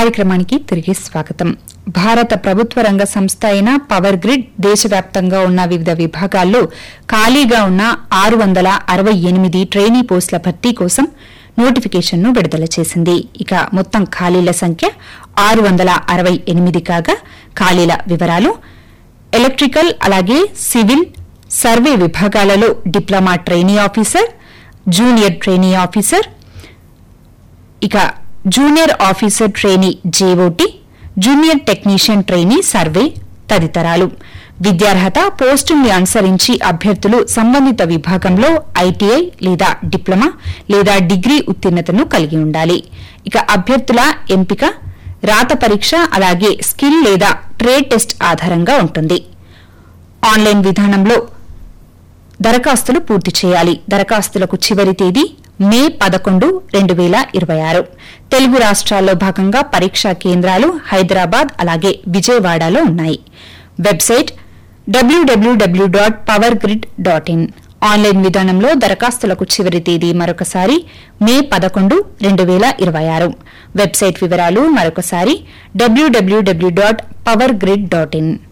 కార్యక్రమానికి తిరిగి స్వాగతం భారత ప్రభుత్వ రంగ సంస్థ అయిన పవర్ గ్రిడ్ దేశవ్యాప్తంగా ఉన్న వివిధ విభాగాల్లో ఖాళీగా ఉన్న ఆరు వందల అరవై ఎనిమిది ట్రైనీ పోస్టుల భర్తీ కోసం నోటిఫికేషన్ను విడుదల చేసింది ఇక మొత్తం ఖాళీల సంఖ్య ఆరు వందల అరవై ఎనిమిది కాగా ఖాళీల వివరాలు ఎలక్ట్రికల్ అలాగే సివిల్ సర్వే విభాగాలలో diploma trainee officer junior trainee officer ఇక junior officer trainee JOT junior technician trainee survey తదితరాలు విద్యార్హత పోస్టుల్ని అనుసరించి అభ్యర్థులు సంబంధిత విభాగంలో ఐటీఐ లేదా డిప్లొమా లేదా డిగ్రీ ఉత్తీర్ణతను కలిగి ఉండాలి ఇక అభ్యర్థుల ఎంపిక రాత పరీక్ష అలాగే స్కిల్ లేదా ట్రేడ్ టెస్ట్ ఆధారంగా ఉంటుంది ఆన్లైన్ విధానంలో దరఖాస్తులు పూర్తి చేయాలి దరఖాస్తులకు చివరి తేదీ మే పదకొండు రెండు వేల ఇరవై ఆరు తెలుగు రాష్ట్రాల్లో భాగంగా పరీక్షా కేంద్రాలు హైదరాబాద్ అలాగే విజయవాడలో ఉన్నాయి website WWW dot power grid dot in online విధానంలో దరఖాస్తులకు చివరి తేదీ మరొకసారి మే పదకొండు రెండు వేల ఇరవై ఆరు వెబ్సైట్ వివరాలు మరొకసారి WWW dot power grid dot in